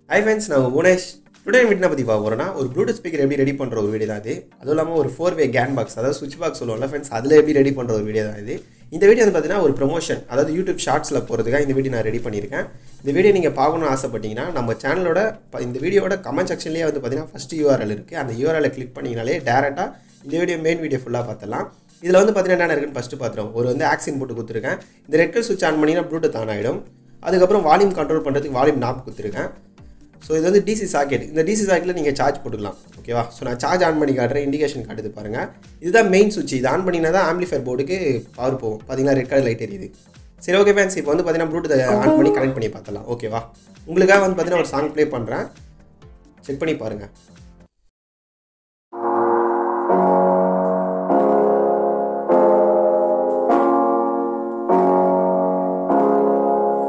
hi friends நான் Bhuvanesh today வீட்டில் பற்றி பார்க்க போகிறேன்னா ஒரு ப்ளூடூத் ஸ்பீக்கர் எப்படி ரெடி பண்ணுற ஒரு வீடியோ தான் இது அதுவும் இல்லாமல் ஒரு ஃபோர் வே கேன் பாக்ஸ் அதாவது சுவிட்ச் பாக்ஸ் சொல்லுவோம்ல ஃப்ரெண்ட்ஸ் அதில் எப்படி ரெடி பண்ணுற ஒரு வீடியோ தான் இது இந்த வீடியோ வந்து பார்த்தீங்கன்னா ஒரு ப்ரொமோஷன் அதாவது யூடியூப் ஷார்ட்ஸில் போகிறதுக்காக இந்த வீடியோ நான் ரெடி பண்ணியிருக்கேன் இந்த வீடியோ நீங்கள் பார்க்கணும்னு ஆசைப்பட்டீங்கன்னா நம்ம சேனலோட ப- இந்த வீடியோட கமெண்ட் செக்ஷன்லேயே வந்து பார்த்தீங்கன்னா ஃபஸ்ட் யூஆர்எல் இருக்குது அந்த யூஆர்எலை கிளிக் பண்ணிங்கனாலே டேரெக்டாக இந்த வீடியோ மெயின் வீடியோ ஃபுல்லாக பார்த்துடலாம் இதில் வந்து பார்த்தீங்கன்னா என்ன இருக்குன்னு ஃபஸ்ட்டு பார்த்துருவோம் ஒரு வந்து ஆக்சின் போட்டு கொடுத்துருக்கேன் இந்த ரெட் கலர் சுவிட்ச் ஆன் பண்ணிங்கன்னா ப்ளூடூத் ஆன் ஆகிடும் அதுக்கப்புறம் வால்யூம் கண்ட்ரோல் பண்ணுறதுக்கு வால்யூம் நாப் கொடுத்துருக்கேன் ஸோ இது வந்து டிசி சாக்கெட் இந்த டிசி சாக்கெட்டில் நீங்கள் சார்ஜ் போட்டுக்கலாம் ஓகேவா ஸோ நான் சார்ஜ் ஆன் பண்ணி காட்டுறேன் இண்டிகேஷன் காட்டுது பாருங்கள் இதுதான் மெயின் சுவிட்ச் இது ஆன் பண்ணிங்கன்னா தான் ஆம்பிளிஃபையர் போர்டுக்கு பவர் போகும் பார்த்தீங்கன்னா ரெட் கலர் லைட் எரியுது சரி ஓகே ஃபேன்ஸ் இப்போ வந்து பார்த்தீங்கன்னா ப்ளூடூத் ஆன் பண்ணி கனெக்ட் பண்ணி பார்த்தலாம் ஓகேவா உங்களுக்காக வந்து பார்த்தீங்கன்னா ஒரு சாங் ப்ளே பண்ணுறேன் செக் பண்ணி பாருங்கள்